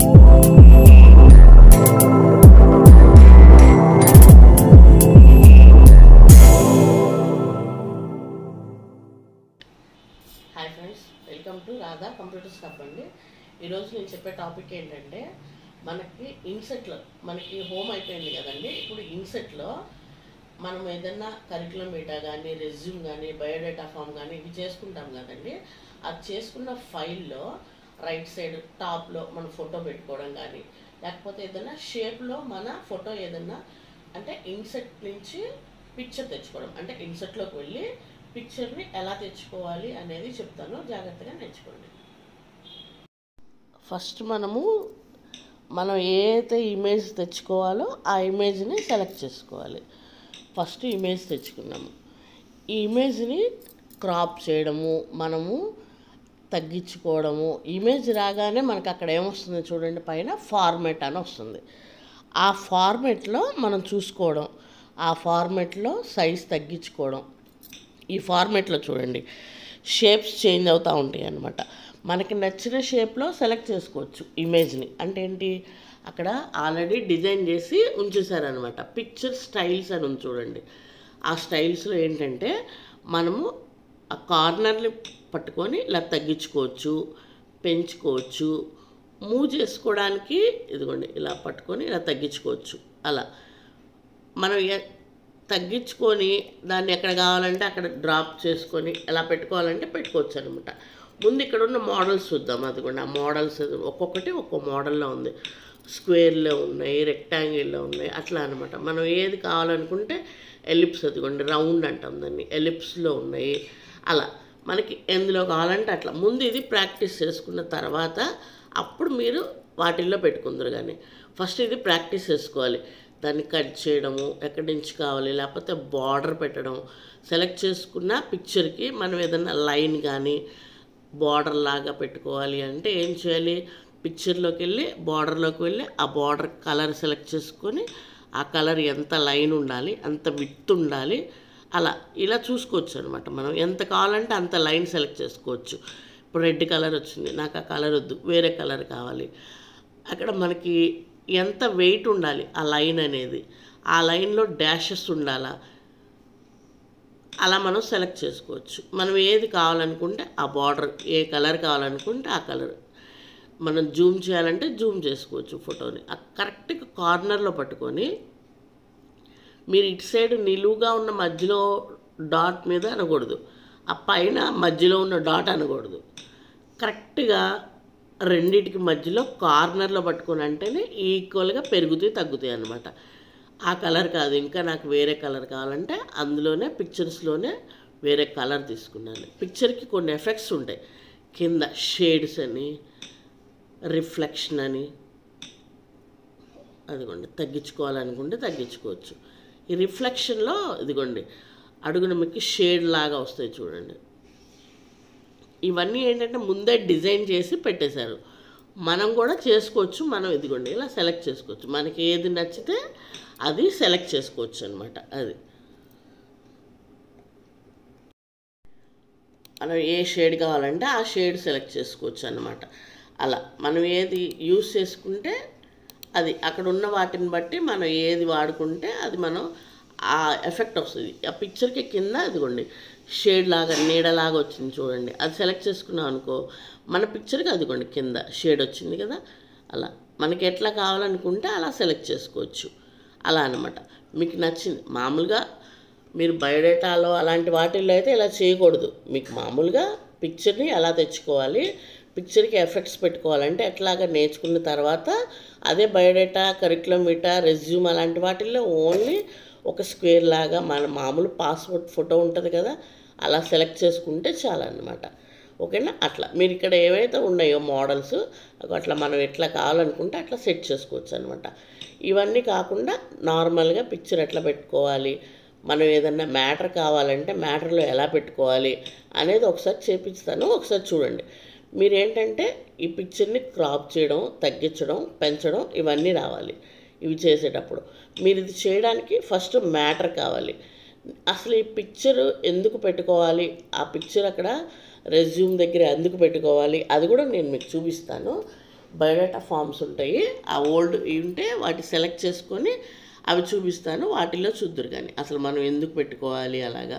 hi friends welcome to Radha computer stop అండి ఈరోజు నేను చెప్పే టాపిక్ ఏంటంటే మనకి ఇన్సెట్లో మనకి హోమ్ అయిపోయింది కదండి ఇప్పుడు ఇన్సెట్లో మనం ఏదన్నా కరికులం డేటా కానీ రెజ్యూమ్ కానీ బయోడేటా ఫామ్ కానీ ఇవి చేసుకుంటాం కదండి అది చేసుకున్న ఫైల్లో రైట్ సైడ్ టాప్లో మన ఫోటో పెట్టుకోవడం కానీ లేకపోతే ఏదైనా షేప్లో మన ఫోటో ఏదన్నా అంటే ఇన్సెట్ నుంచి పిక్చర్ తెచ్చుకోవడం అంటే ఇన్సెట్లోకి వెళ్ళి పిక్చర్ని ఎలా తెచ్చుకోవాలి అనేది చెప్తాను జాగ్రత్తగా నేర్చుకోండి ఫస్ట్ మనము మనం ఏదైతే ఇమేజ్ తెచ్చుకోవాలో ఆ ఇమేజ్ని సెలెక్ట్ చేసుకోవాలి ఫస్ట్ ఇమేజ్ తెచ్చుకున్నాము ఈ ఇమేజ్ని క్రాప్ చేయడము మనము తగ్గించుకోవడము ఇమేజ్ రాగానే మనకు అక్కడ ఏమొస్తుంది చూడండి పైన ఫార్మేట్ అని వస్తుంది ఆ ఫార్మేట్లో మనం చూసుకోవడం ఆ ఫార్మేట్లో సైజ్ తగ్గించుకోవడం ఈ ఫార్మేట్లో చూడండి షేప్స్ చేంజ్ అవుతూ ఉంటాయి అన్నమాట మనకి నచ్చిన షేప్లో సెలెక్ట్ చేసుకోవచ్చు ఇమేజ్ని అంటే ఏంటి అక్కడ ఆల్రెడీ డిజైన్ చేసి ఉంచేసారనమాట పిక్చర్ స్టైల్స్ అని ఉంది చూడండి ఆ స్టైల్స్లో ఏంటంటే మనము ఆ కార్నర్ని పట్టుకొని ఇలా తగ్గించుకోవచ్చు పెంచుకోవచ్చు మూవ్ చేసుకోవడానికి ఇదిగోండి ఇలా పట్టుకొని ఇలా తగ్గించుకోవచ్చు అలా మనం ఎ- తగ్గించుకొని దాన్ని ఎక్కడ కావాలంటే అక్కడ డ్రాప్ చేసుకొని ఎలా పెట్టుకోవాలంటే పెట్టుకోవచ్చు అనమాట ముందు ఇక్కడ ఉన్న మోడల్స్ చూద్దాం అది కూడా ఆ మోడల్స్ ఒక్కొక్కటి ఒక్కో మోడల్లో ఉంది స్క్వేర్లో ఉన్నాయి రెక్టాంగిల్లో ఉన్నాయి అట్లా అనమాట మనం ఏది కావాలనుకుంటే ఎలిప్స్ అదిగోండి రౌండ్ అంటాం దాన్ని ఎలిప్స్లో ఉన్నాయి అలా మనకి ఎందులో కావాలంటే అట్లా ముందు ఇది ప్రాక్టీస్ చేసుకున్న తర్వాత అప్పుడు మీరు వాటిల్లో పెట్టుకుందరు కానీ ఫస్ట్ ఇది ప్రాక్టీస్ చేసుకోవాలి దాన్ని కట్ చేయడము ఎక్కడి నుంచి కావాలి లేకపోతే బార్డర్ పెట్టడం సెలెక్ట్ చేసుకున్న పిక్చర్కి మనం ఏదైనా లైన్ కానీ బార్డర్ లాగా పెట్టుకోవాలి అంటే ఏం చేయాలి పిక్చర్లోకి వెళ్ళి బార్డర్లోకి వెళ్ళి ఆ బార్డర్ కలర్ సెలెక్ట్ చేసుకొని ఆ కలర్ ఎంత లైన్ ఉండాలి అంత విత్ ఉండాలి అలా ఇలా చూసుకోవచ్చు అనమాట మనం ఎంత కావాలంటే అంత లైన్ సెలెక్ట్ చేసుకోవచ్చు ఇప్పుడు రెడ్ కలర్ వచ్చింది నాకు ఆ కలర్ వద్దు వేరే కలర్ కావాలి అక్కడ మనకి ఎంత వెయిట్ ఉండాలి ఆ లైన్ అనేది ఆ లైన్లో డాషెస్ ఉండాలా అలా మనం సెలెక్ట్ చేసుకోవచ్చు మనం ఏది కావాలనుకుంటే ఆ బార్డర్ ఏ కలర్ కావాలనుకుంటే ఆ కలర్ మనం జూమ్ చేయాలంటే జూమ్ చేసుకోవచ్చు ఫోటోని ఆ కరెక్ట్గా కార్నర్లో పట్టుకొని మీరు ఇటు సైడ్ నిలువుగా ఉన్న మధ్యలో డాట్ మీద అనకూడదు ఆ పైన మధ్యలో ఉన్న డాట్ అనకూడదు కరెక్ట్గా రెండిటికి మధ్యలో కార్నర్లో పట్టుకొని అంటేనే ఈక్వల్గా పెరుగుతాయి తగ్గుతాయి అన్నమాట ఆ కలర్ కాదు ఇంకా నాకు వేరే కలర్ కావాలంటే అందులోనే పిక్చర్స్లోనే వేరే కలర్ తీసుకున్నాను పిక్చర్కి కొన్ని ఎఫెక్ట్స్ ఉంటాయి కింద షేడ్స్ అని రిఫ్లెక్షన్ అని అదిగోండి తగ్గించుకోవాలనుకుంటే తగ్గించుకోవచ్చు ఈ రిఫ్లెక్షన్లో ఇదిగోండి అడుగున మీకు షేడ్ లాగా వస్తాయి చూడండి ఇవన్నీ ఏంటంటే ముందే డిజైన్ చేసి పెట్టేశారు మనం కూడా చేసుకోవచ్చు మనం ఇదిగోండి ఇలా సెలెక్ట్ చేసుకోవచ్చు మనకి ఏది నచ్చితే అది సెలెక్ట్ చేసుకోవచ్చు అనమాట అది మనం ఏ షేడ్ కావాలంటే ఆ షేడ్ సెలెక్ట్ చేసుకోవచ్చు అనమాట అలా మనం ఏది యూస్ చేసుకుంటే అది అక్కడ ఉన్న వాటిని బట్టి మనం ఏది వాడుకుంటే అది మనం ఆ ఎఫెక్ట్ వస్తుంది ఆ పిక్చర్కి కింద ఇదిగోండి షేడ్ లాగా నీడలాగా వచ్చింది చూడండి అది సెలెక్ట్ చేసుకున్నాం అనుకో మన పిక్చర్కి అదిగోండి కింద షేడ్ వచ్చింది కదా అలా మనకి ఎట్లా కావాలనుకుంటే అలా సెలెక్ట్ చేసుకోవచ్చు అలా అనమాట మీకు నచ్చింది మామూలుగా మీరు బయోడేటాలో అలాంటి వాటిల్లో అయితే ఇలా చేయకూడదు మీకు మామూలుగా పిక్చర్ని ఎలా తెచ్చుకోవాలి పిక్చర్కి ఎఫెక్ట్స్ పెట్టుకోవాలంటే ఎట్లాగా నేర్చుకున్న తర్వాత అదే బయోడేటా కరికులం విటా రెజ్యూమ్ అలాంటి వాటిల్లో ఓన్లీ ఒక స్క్వేర్ లాగా మన మామూలు పాస్పోర్ట్ ఫోటో ఉంటుంది కదా అలా సెలెక్ట్ చేసుకుంటే చాలా అన్నమాట ఓకేనా అట్లా మీరు ఇక్కడ ఏవైతే ఉన్నాయో మోడల్స్ అట్లా మనం ఎట్లా కావాలనుకుంటే అట్లా సెట్ చేసుకోవచ్చు అనమాట ఇవన్నీ కాకుండా నార్మల్గా పిక్చర్ ఎట్లా పెట్టుకోవాలి మనం ఏదన్నా మ్యాటర్ కావాలంటే మ్యాటర్లో ఎలా పెట్టుకోవాలి అనేది ఒకసారి చేపిస్తాను ఒకసారి చూడండి మీరు ఏంటంటే ఈ పిక్చర్ని క్రాప్ చేయడం తగ్గించడం పెంచడం ఇవన్నీ రావాలి ఇవి చేసేటప్పుడు మీరు ఇది చేయడానికి ఫస్ట్ మ్యాటర్ కావాలి అసలు ఈ పిక్చర్ ఎందుకు పెట్టుకోవాలి ఆ పిక్చర్ అక్కడ రెజ్యూమ్ దగ్గర ఎందుకు పెట్టుకోవాలి అది కూడా నేను మీకు చూపిస్తాను బయోడేటా ఫామ్స్ ఉంటాయి ఆ ఓల్డ్ ఉంటే వాటి సెలెక్ట్ చేసుకొని అవి చూపిస్తాను వాటిలో చూద్దరు కానీ అసలు మనం ఎందుకు పెట్టుకోవాలి అలాగా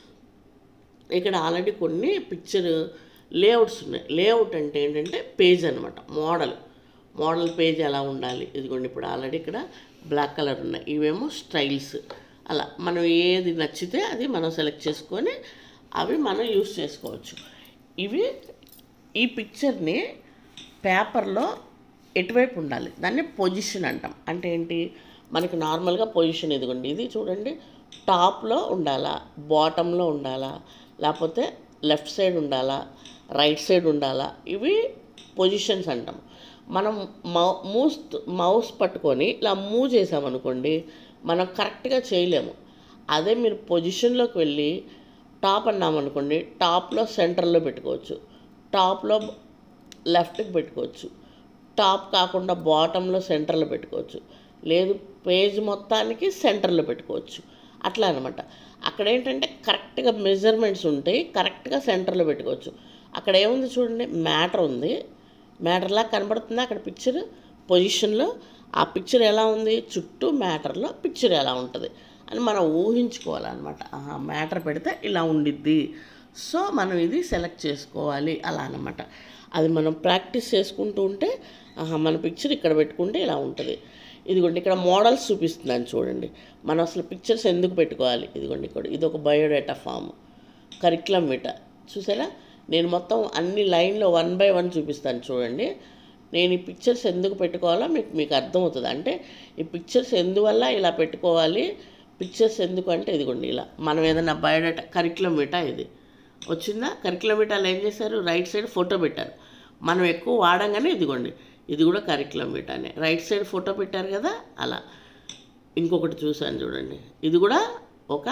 ఇక్కడ ఆల్రెడీ కొన్ని పిక్చర్ లేఅవుట్స్ ఉన్నాయి లేఅవుట్ అంటే ఏంటంటే పేజ్ అనమాట మోడల్ మోడల్ పేజ్ ఎలా ఉండాలి ఇదిగోండి ఇప్పుడు ఆల్రెడీ ఇక్కడ బ్లాక్ కలర్ ఉన్నాయి ఇవేమో స్టైల్స్ అలా మనం ఏది నచ్చితే అది మనం సెలెక్ట్ చేసుకొని అవి మనం యూస్ చేసుకోవచ్చు ఇవి ఈ పిక్చర్ని పేపర్లో ఎటువైపు ఉండాలి దాన్ని పొజిషన్ అంటాం అంటే ఏంటి మనకి నార్మల్గా పొజిషన్ ఇదిగోండి ఇది చూడండి టాప్లో ఉండాలా బాటంలో ఉండాలా లేకపోతే లెఫ్ట్ సైడ్ ఉండాలా రైట్ సైడ్ ఉండాలా ఇవి పొజిషన్స్ అంటాం మనం మౌ మూస్ మౌస్ పట్టుకొని ఇలా మూవ్ చేసామనుకోండి మనం కరెక్ట్గా చేయలేము అదే మీరు పొజిషన్లోకి వెళ్ళి టాప్ అన్నామనుకోండి టాప్లో సెంటర్లో పెట్టుకోవచ్చు టాప్లో లెఫ్ట్కి పెట్టుకోవచ్చు టాప్ కాకుండా బాటంలో సెంటర్లో పెట్టుకోవచ్చు లేదు పేజ్ మొత్తానికి సెంటర్లో పెట్టుకోవచ్చు అట్లా అనమాట అక్కడ ఏంటంటే కరెక్ట్గా మెజర్మెంట్స్ ఉంటాయి కరెక్ట్గా సెంటర్లో పెట్టుకోవచ్చు అక్కడ ఏముంది చూడండి మ్యాటర్ ఉంది మ్యాటర్లా కనబడుతుంది అక్కడ పిక్చర్ పొజిషన్లో ఆ పిక్చర్ ఎలా ఉంది చుట్టూ మ్యాటర్లో పిక్చర్ ఎలా ఉంటుంది అని మనం ఊహించుకోవాలన్నమాట ఆహా మ్యాటర్ పెడితే ఇలా ఉండిద్ది సో మనం ఇది సెలెక్ట్ చేసుకోవాలి అలా అనమాట అది మనం ప్రాక్టీస్ చేసుకుంటూ ఉంటే ఆహా మన పిక్చర్ ఇక్కడ పెట్టుకుంటే ఇలా ఉంటుంది ఇదిగోండి ఇక్కడ మోడల్స్ చూపిస్తున్నాను చూడండి మనం అసలు పిక్చర్స్ ఎందుకు పెట్టుకోవాలి ఇదిగోండి ఇక్కడ ఇది ఒక బయోడేటా ఫామ్ కరిక్యులం విట చూసారా నేను మొత్తం అన్ని లైన్లో వన్ బై వన్ చూపిస్తాను చూడండి నేను ఈ పిక్చర్స్ ఎందుకు పెట్టుకోవాలో మీకు మీకు అర్థమవుతుంది అంటే ఈ పిక్చర్స్ ఎందువల్ల ఇలా పెట్టుకోవాలి పిక్చర్స్ ఎందుకు అంటే ఇదిగోండి ఇలా మనం ఏదైనా బయోడేటా కరిక్యులం విటా ఇది వచ్చిందా కరిక్యులం విటాలు ఏం చేశారు రైట్ సైడ్ ఫోటో పెట్టారు మనం ఎక్కువ వాడంగానే ఇదిగోండి ఇది కూడా కరిక్యులం విటానే రైట్ సైడ్ ఫోటో పెట్టారు కదా అలా ఇంకొకటి చూశాను చూడండి ఇది కూడా ఒక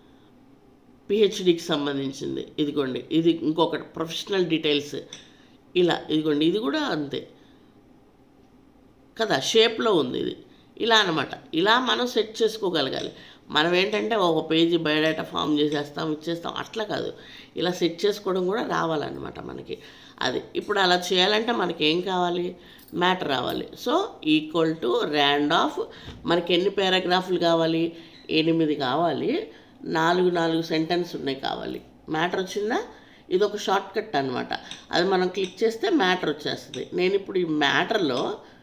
పిహెచ్డికి సంబంధించింది ఇదిగోండి ఇది ఇంకొకటి ప్రొఫెషనల్ డీటెయిల్స్ ఇలా ఇదిగోండి ఇది కూడా అంతే కదా షేప్లో ఉంది ఇది ఇలా అనమాట ఇలా మనం సెట్ చేసుకోగలగాలి మనం ఏంటంటే ఒక పేజీ బయోడేటా ఫామ్ చేసేస్తాం ఇచ్చేస్తాం అట్లా కాదు ఇలా సెట్ చేసుకోవడం కూడా రావాలన్నమాట మనకి అది ఇప్పుడు అలా చేయాలంటే మనకి ఏం కావాలి మ్యాటర్ రావాలి so equal to rand of మనకి ఎన్ని పారాగ్రాఫ్లు కావాలి ఎనిమిది కావాలి నాలుగు నాలుగు సెంటెన్స్ ఉన్నాయి కావాలి మ్యాటర్ వచ్చిందా ఇది ఒక షార్ట్ కట్ అనమాట అది మనం క్లిక్ చేస్తే మ్యాటర్ వచ్చేస్తుంది నేను ఇప్పుడు ఈ మ్యాటర్లో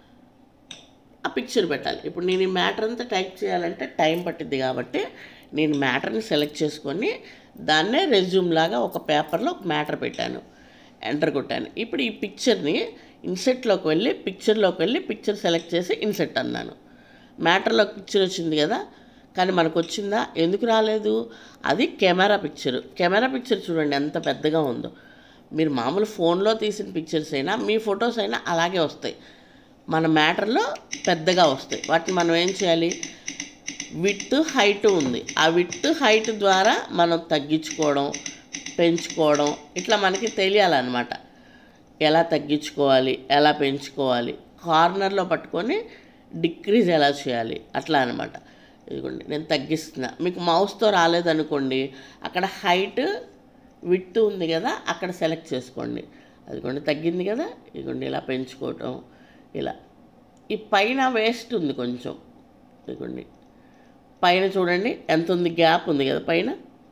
ఆ పిక్చర్ పెట్టాలి ఇప్పుడు నేను ఈ మ్యాటర్ అంతా టైప్ చేయాలంటే టైం పట్టిద్ది కాబట్టి నేను మ్యాటర్ని సెలెక్ట్ చేసుకొని దాన్నే రెజ్యూమ్ లాగా ఒక పేపర్లో ఒక మ్యాటర్ పెట్టాను ఎంటర్ కొట్టాను ఇప్పుడు ఈ పిక్చర్ని ఇన్సెట్లోకి వెళ్ళి పిక్చర్లోకి వెళ్ళి పిక్చర్ సెలెక్ట్ చేసి ఇన్సెట్ అన్నాను మ్యాటర్లో పిక్చర్ వచ్చింది కదా కానీ మనకు వచ్చిందా ఎందుకు రాలేదు అది కెమెరా పిక్చర్ కెమెరా పిక్చర్ చూడండి ఎంత పెద్దగా ఉందో మీరు మామూలు ఫోన్లో తీసిన పిక్చర్స్ అయినా మీ ఫొటోస్ అయినా అలాగే వస్తాయి మన మ్యాటర్లో పెద్దగా వస్తాయి వాటిని మనం ఏం చేయాలి విత్ హైట్ ఉంది ఆ విత్ హైట్ ద్వారా మనం తగ్గించుకోవడం పెంచుకోవడం ఇట్లా మనకి తెలియాలన్నమాట ఎలా తగ్గించుకోవాలి ఎలా పెంచుకోవాలి కార్నర్లో పట్టుకొని డిక్రీజ్ ఎలా చేయాలి అట్లా అనమాట ఇదిగోండి నేను తగ్గిస్తున్నా మీకు మౌస్తో రాలేదనుకోండి అక్కడ హైట్ విత్ ఉంది కదా అక్కడ సెలెక్ట్ చేసుకోండి అదిగోండి తగ్గింది కదా ఇదిగోండి ఇలా పెంచుకోవటం ఇలా ఈ పైన వేస్ట్ ఉంది కొంచెం ఇదిగోండి పైన చూడండి ఎంత ఉంది గ్యాప్ ఉంది కదా పైన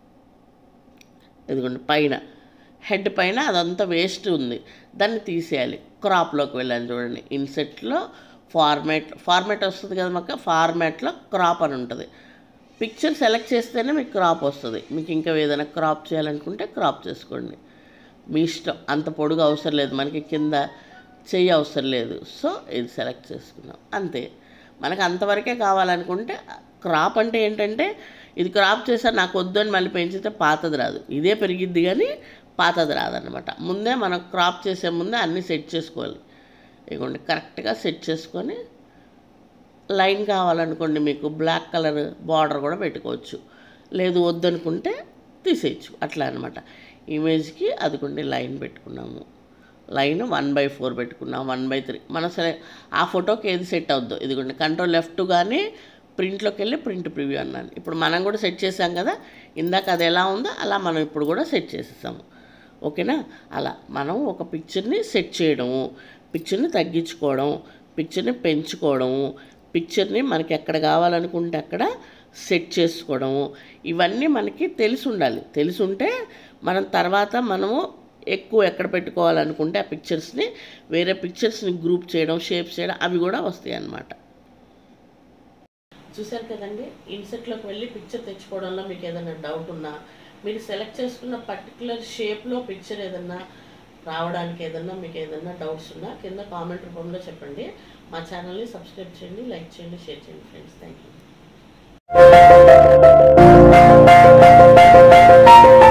ఇదిగోండి పైన హెడ్ పైన అదంతా వేస్ట్ ఉంది దాన్ని తీసేయాలి క్రాప్లోకి వెళ్ళాను చూడండి ఇన్సెట్లో ఫార్మాట్ ఫార్మాట్ వస్తుంది కదా మాకు ఫార్మాట్లో క్రాప్ అని ఉంటుంది పిక్చర్ సెలెక్ట్ చేస్తేనే మీకు క్రాప్ వస్తుంది మీకు ఇంకా ఏదైనా క్రాప్ చేయాలనుకుంటే క్రాప్ చేసుకోండి మీ ఇష్టం అంత పొడుగు అవసరం లేదు మనకి కింద చెయ్యి అవసరం లేదు సో ఇది సెలెక్ట్ చేసుకున్నాం అంతే మనకు అంతవరకే కావాలనుకుంటే క్రాప్ అంటే ఏంటంటే ఇది క్రాప్ చేసా నాకు వద్దు అని మళ్ళీ పెంచితే పాతది రాదు ఇదే పెరిగిద్ది కానీ పాతది రాదనమాట ముందే మనం క్రాప్ చేసే ముందే అన్నీ సెట్ చేసుకోవాలి ఇదిగోండి కరెక్ట్గా సెట్ చేసుకొని లైన్ కావాలనుకోండి మీకు బ్లాక్ కలర్ బార్డర్ కూడా పెట్టుకోవచ్చు లేదు వద్దనుకుంటే తీసేయచ్చు అట్లా అనమాట ఇమేజ్కి అదిగోండి లైన్ పెట్టుకున్నాము లైన్ వన్ బై ఫోర్ పెట్టుకున్నాం వన్ బై త్రీ మన సరే ఆ ఫోటోకి ఏది సెట్ అవుద్దో ఇదిగోండి కంట్రోల్ లెఫ్ట్ కానీ ప్రింట్లోకి వెళ్ళి ప్రింట్ ప్రివ్యూ అన్నాను ఇప్పుడు మనం కూడా సెట్ చేసాం కదా ఇందాక అది ఎలా ఉందో అలా మనం ఇప్పుడు కూడా సెట్ చేసేసాము ఓకేనా అలా మనం ఒక పిక్చర్ని సెట్ చేయడము పిక్చర్ని తగ్గించుకోవడం పిక్చర్ని పెంచుకోవడం పిక్చర్ని మనకి ఎక్కడ కావాలనుకుంటే అక్కడ సెట్ చేసుకోవడము ఇవన్నీ మనకి తెలిసి ఉండాలి తెలిసి ఉంటే మనం తర్వాత మనము ఎక్కువ ఎక్కడ పెట్టుకోవాలనుకుంటే ఆ పిక్చర్స్ని వేరే పిక్చర్స్ని గ్రూప్ చేయడం షేప్స్ చేయడం అవి కూడా వస్తాయి అన్నమాట చూశారు కదండి ఇన్సెట్లోకి వెళ్ళి పిక్చర్ తెచ్చుకోవడంలో మీకు ఏదైనా డౌట్ ఉన్నా మీరు సెలెక్ట్ చేసుకున్న పర్టికులర్ షేప్లో పిక్చర్ ఏదన్నా రావడానికి ఏదన్నా మీకు ఏదన్నా డౌట్స్ ఉన్నా కింద కామెంట్ రూపంలో చెప్పండి మా ఛానల్ని సబ్స్క్రైబ్ చేయండి లైక్ చేయండి షేర్ చేయండి ఫ్రెండ్స్ థ్యాంక్ యూ